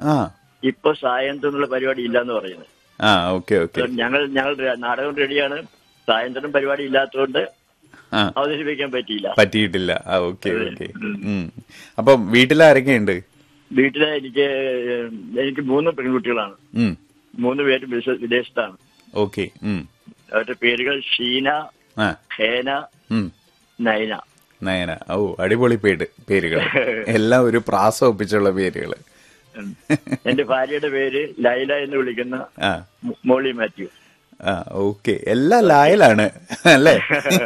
ആ ഇപ്പൊ സായന്തം എന്നുള്ള പരിപാടി ഇല്ലാന്ന് പറയുന്നത് ആ ഓക്കെ ഓക്കെ ഞങ്ങൾ ഞങ്ങൾ ര- നാടകം റെഡിയാണ് സായന്തനം പരിപാടി ഇല്ലാത്തതുകൊണ്ട് ആ അവതരിപ്പിക്കാൻ പറ്റിയില്ല പറ്റിയിട്ടില്ല ആ ഓക്കെ ഓക്കെ ഉം അപ്പം വീട്ടിലാരൊക്കെയുണ്ട് വീട്ടിലെ എനിക്ക് എനിക്ക് മൂന്ന് പെൺകുട്ടികളാണ് ഉം മൂന്ന് പേരും വിദേശ- വിദേശത്താണ് ഓക്കെ ഉം അവരുടെ പേരുകൾ ഷീന ആ ഹേന ഉം നയന നയന ഓ അടിപൊളി പേര് പേരുകൾ എല്ലാം ഒരു പ്രാസം ഒപ്പിച്ചുള്ള പേരുകൾ ഉം. എന്റെ ഭാര്യയുടെ പേര് ലൈല എന്ന് വിളിക്കുന്ന ആ മോ- മോളി മാത്യു ആ ഓക്കെ എല്ലാം ലായലാണ് അല്ലേ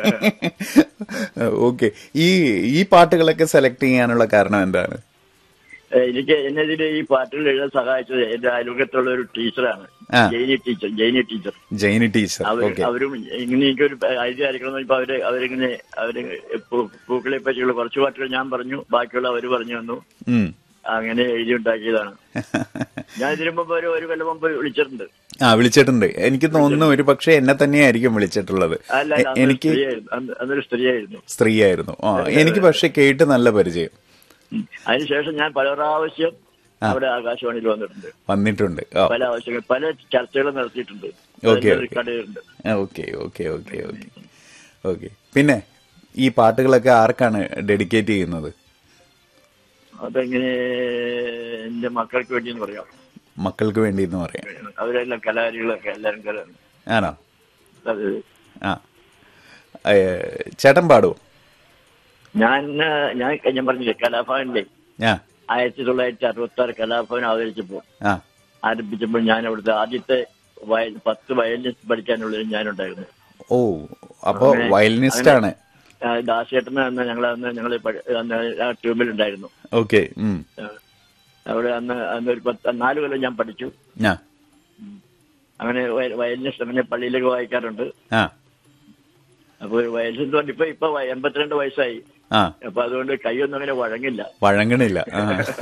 ഓക്കെ ഈ ഈ പാട്ടുകളൊക്കെ സെലക്ട് ചെയ്യാനുള്ള കാരണം എന്താണ് ഏ, എനിക്ക് എന്നെതിരെ ഈ പാട്ടുകൾ എഴുതാൻ സഹായിച്ചത് എന്റെ അയൽവക്കത്തുള്ള ഒരു ടീച്ചറാണ് ആ. Jainy teacher Jainy teacher Jainy teacher അവർ ഓക്കെ അവരും ഇങ്ങനെ എനിക്കൊരു ഐഡിയ ആയിരിക്കണം ഇപ്പൊ അവര് അവരിങ്ങനെ അവര് പൂ- പൂക്കളെ പറ്റിയുള്ള കുറച്ച് പാട്ടുകൾ ഞാൻ പറഞ്ഞു ബാക്കിയുള്ള അവര് പറഞ്ഞു തന്നു ഉം അങ്ങനെ എഴുതി ഉണ്ടാക്കിയതാണ് ഞാൻ ഇതിനു മുമ്പ് ഒരു ഒരു കൊല്ലം മുമ്പ് വിളിച്ചിട്ടുണ്ട് ആ വിളിച്ചിട്ടുണ്ട് എനിക്ക് തോന്നുന്നു ഒരു പക്ഷെ എന്നെ തന്നെയായിരിക്കും വിളിച്ചിട്ടുള്ളത് അല്ല അല്ല, എ- അന്നൊരു എനിക്ക് സ്ത്രീയായിരുന്നു. അന്ന് അന്നൊരു സ്ത്രീയായിരുന്നു സ്ത്രീയായിരുന്നു ആ എനിക്ക് പക്ഷെ കേട്ട് നല്ല പരിചയം ഉം. അതിനുശേഷം ഞാൻ പല പ്രാവശ്യം അവിടെ ആകാശവാണിയിൽ വന്നിട്ടുണ്ട് വന്നിട്ടുണ്ട് ആ പല ആവശ്യങ്ങൾ പല ചർച്ചകളും നടത്തിയിട്ടുണ്ട് ഓക്കെ, അതെല്ലാം ഓക്കെ. റെക്കോർഡ് ചെയ്തിട്ടുണ്ട് okay okay okay okay okay പിന്നെ ഈ പാട്ടുകളൊക്കെ ആർക്കാണ് ഡെഡിക്കേറ്റ് ചെയ്യുന്നത് അതെങ്ങനെ എന്റെ മക്കൾക്ക് വേണ്ടി എന്ന് പറയാം മക്കൾക്ക് വേണ്ടി എന്ന് പറയാം അവരെല്ലാം കലാകാരികളൊക്കെ എല്ലാവരും കല ആണോ അത് ആ ഏ, ചേട്ടൻ പാടുവോ ഞാൻ ഞാൻ ഞാൻ പറഞ്ഞില്ലേ കലാഭവനിലെ ആ ആയിരത്തി തൊള്ളായിരത്തി അറുപത്തി ആറ് കലാഭവൻ അവതരിച്ചപ്പോൾ ആ ആരംഭിച്ചപ്പോൾ ഞാൻ അവിടുത്തെ ആദ്യത്തെ വയൽ പത്ത് വയലിനിസ്റ്റ് പഠിക്കാനുള്ളത് ഞാനുണ്ടായിരുന്നു ഓ അപ്പോ അങ്ങനെ- വയലിനിസ്റ്റ് ആണ് ആ, ദാസേട്ടന് അന്ന് ഞങ്ങൾ അന്ന് ഞങ്ങൾ അന്ന് ആ ട്യൂബിലുണ്ടായിരുന്നു ഓക്കെ ഉം ആ, അവിടെ അന്ന് അന്ന് ഒരു പത്ത് നാല് കൊല്ലം ഞാൻ പഠിച്ചു ആ അങ്ങനെ വയ- വയലിനിസ്റ്റ് അങ്ങനെ പള്ളിയിലൊക്കെ വായിക്കാറുണ്ട് ആ അപ്പൊ ഒരു വയലിൻ കൊണ്ട് ഇപ്പൊ ഇപ്പൊ വയ- എൺപത്തിരണ്ട് വയസ്സായി ആ അപ്പൊ അതുകൊണ്ട് കൈയൊന്നും അങ്ങനെ വഴങ്ങില്ല വഴങ്ങണില്ല ആ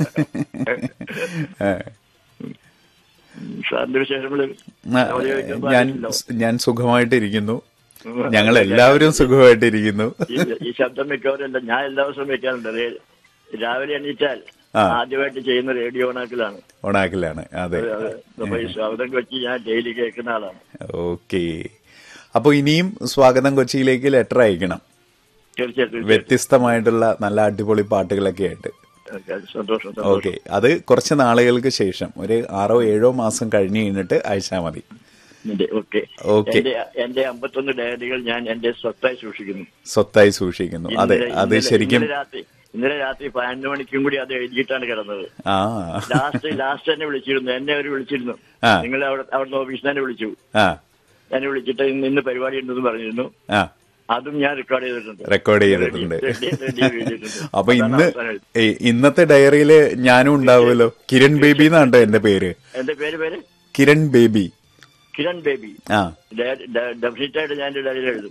ആ. സാറിന്റെ വിശേഷങ്ങള് ആ, അവിടെ ചോദിക്കുമ്പോ ഞാൻ അറിയില്ലല്ലോ. ഞാൻ സുഖമായിട്ടിരിക്കുന്നു ഞങ്ങൾ എല്ലാവരും സുഖമായിട്ടിരിക്കുന്നു ഈ ഈ ശബ്ദം മിക്കവരല്ല ഞാൻ എല്ലാ ദിവസവും വെക്കാറുണ്ട് റേ- രാവിലെ എണീറ്റാൽ ആ. ആദ്യമായിട്ട് ചെയ്യുന്ന റേഡിയോ ഓണാക്കലാണ് ഓണാക്കിലാണ് അതെ അത് അപ്പൊ ഈ സ്വാഗതം കൊച്ചി ഞാൻ ഡെയിലി കേൾക്കുന്ന ആളാണ് ഓക്കെ അപ്പൊ ഇനിയും സ്വാഗതം കൊച്ചിയിലേക്ക് ലെറ്റർ അയക്കണം തീർച്ചയായിട്ടും വ്യത്യസ്തമായിട്ടുള്ള നല്ല അടിപൊളി പാട്ടുകളൊക്കെ ആയിട്ട് തീർച്ചയായിട്ടും. സന്തോഷം ഓക്കെ സന്തോഷം അത് കുറച്ച് നാളുകൾക്ക് ശേഷം ഒരു ആറോ ഏഴോ മാസം കഴിഞ്ഞ് കഴിഞ്ഞിട്ട് അയച്ചാൽ മതി ഓക്കെ ഓക്കെ. എന്റെ എന്റെ അമ്പത്തൊന്ന് ഡയറികൾ ഞാൻ എന്റെ സ്വത്തായി സൂക്ഷിക്കുന്നു സ്വത്തായി സൂക്ഷിക്കുന്നു അതെ ഇന്നലെ- അത് ഇന്നലെ- ശരിക്കും ഇന്നലെ രാത്രി ഇന്നലെ രാത്രി പതിനൊന്ന് മണിക്കും കൂടി അത് എഴുതിയിട്ടാണ് കിടന്നത് ആ ലാസ്റ്റ് ലാസ്റ്റ് എന്നെ വിളിച്ചിരുന്നു എന്നെ അവർ വിളിച്ചിരുന്നു ആ. നിങ്ങൾ അവിടെ അവിടുന്ന് ഓഫീസിൽ തന്നെ വിളിച്ചു ആ എന്നെ വിളിച്ചിട്ട് ഇന്ന് ഇന്ന് പരിപാടി ഉണ്ടെന്ന് പറഞ്ഞിരുന്നു ആ അതും ഞാൻ റെക്കോർഡ് ചെയ്തിട്ടുണ്ട് റെക്കോർഡ് ചെയ്തിട്ടുണ്ട് റെഡി- റെഡി എഴുതിയിട്ടുണ്ട്. അപ്പൊ അതാണ് ഇന്ന് അവസാനം എഴുതി. ഏയ് ഇന്നത്തെ ഡയറിയില് ഞാനും ഉണ്ടാവുമല്ലോ കിരൺ ബേബി എന്നാണ്ടോ എന്റെ പേര് എന്റെ പേര് പേര് കിരൺ ബേബി കിരൺ ബേബി ആ ഡെഫിനറ്റ് ആയിട്ട് ഞാൻ എന്റെ ഡയറിയിൽ എഴുതും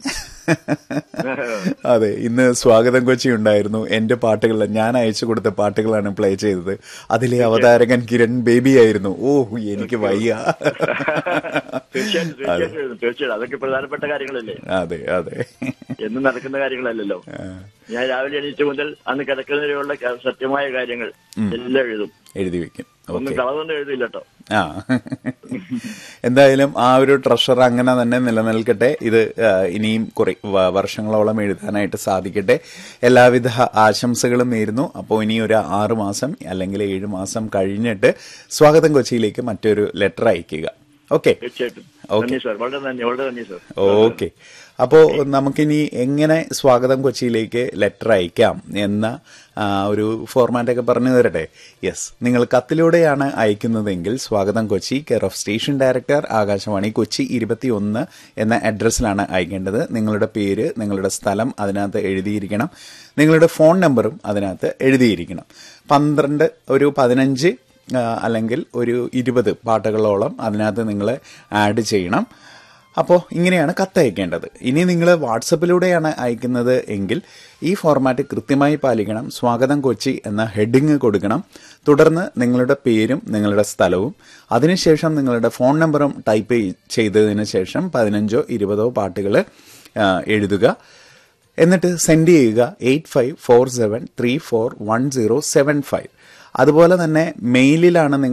അതെ ഇന്ന് സ്വാഗതം കൊച്ചി ഉണ്ടായിരുന്നു എന്റെ പാട്ടുകൾ ഞാൻ അയച്ചു കൊടുത്ത പാട്ടുകളാണ് പ്ലേ ചെയ്തത് അതിലെ അവതാരകൻ കിരൺ ബേബി ആയിരുന്നു ഓ എനിക്ക് വയ്യ തീർച്ചയായിട്ടും തീർച്ചയായിട്ടും എഴുതും തീർച്ചയായിട്ടും അതൊക്കെ പ്രധാനപ്പെട്ട കാര്യങ്ങളല്ലേ അതെ അതെ എന്നും നടക്കുന്ന കാര്യങ്ങളല്ലല്ലോ ഞാൻ രാവിലെ എണീറ്റ് മുതൽ അന്ന് കിടക്കുന്നതിനുള്ള ക- സത്യമായ കാര്യങ്ങൾ എല്ലാം എഴുതും എഴുതി വെക്കും ഒന്നും ഓക്കെ കളവൊന്നും എഴുതില്ല കേട്ടോ ആ എന്തായാലും ആ ഒരു ട്രഷർ അങ്ങനെ തന്നെ നിലനിൽക്കട്ടെ ഇത് ആ, ഇനിയും കുറെ വ- വർഷങ്ങളോളം എഴുതാനായിട്ട് സാധിക്കട്ടെ എല്ലാവിധ ആശംസകളും നേരുന്നു അപ്പോൾ ഇനി ഒരു ആറ് മാസം അല്ലെങ്കിൽ ഏഴ് മാസം കഴിഞ്ഞിട്ട് സ്വാഗതം കൊച്ചിയിലേക്ക് മറ്റൊരു ലെറ്റർ അയക്കുക ഓക്കെ തീർച്ചയായിട്ടും ഓക്കെ. നന്ദി സാർ വളരെ നന്ദി വളരെ നന്ദി സാർ ഓക്കെ അപ്പോൾ നമുക്കിനി എങ്ങനെ സ്വാഗതം കൊച്ചിയിലേക്ക് ലെറ്റർ അയക്കാം എന്ന ആ, ഒരു ഫോർമാറ്റൊക്കെ പറഞ്ഞു തരട്ടെ യെസ് നിങ്ങൾ കത്തിലൂടെയാണ് അയക്കുന്നതെങ്കിൽ സ്വാഗതം Kochi care of station director Akashvani Kochi ഇരുപത്തിയൊന്ന് എന്ന അഡ്രസ്സിലാണ് അയക്കേണ്ടത് നിങ്ങളുടെ പേര് നിങ്ങളുടെ സ്ഥലം അതിനകത്ത് എഴുതിയിരിക്കണം നിങ്ങളുടെ ഫോൺ നമ്പറും അതിനകത്ത് എഴുതിയിരിക്കണം പന്ത്രണ്ട് ഒരു പതിനഞ്ച് ആ, അല്ലെങ്കിൽ ഒരു ഇരുപത് പാട്ടുകളോളം അതിനകത്ത് നിങ്ങൾ ആഡ് ചെയ്യണം അപ്പോൾ ഇങ്ങനെയാണ് കത്തയക്കേണ്ടത് ഇനി നിങ്ങൾ വാട്സപ്പിലൂടെയാണ് അയക്കുന്നത് എങ്കിൽ ഈ ഫോർമാറ്റ് കൃത്യമായി പാലിക്കണം സ്വാഗതം കൊച്ചി എന്ന ഹെഡിങ് കൊടുക്കണം തുടർന്ന് നിങ്ങളുടെ പേരും നിങ്ങളുടെ സ്ഥലവും അതിനുശേഷം നിങ്ങളുടെ ഫോൺ നമ്പറും ടൈപ്പ് ചെയ്തതിന് ശേഷം പതിനഞ്ചോ ഇരുപതോ പാട്ടുകൾ എഴുതുക എന്നിട്ട് സെൻഡ് ചെയ്യുക eight five four seven three four one zero seven five അതുപോലെ തന്നെ മെയിലിലാണ് നിങ്ങൾ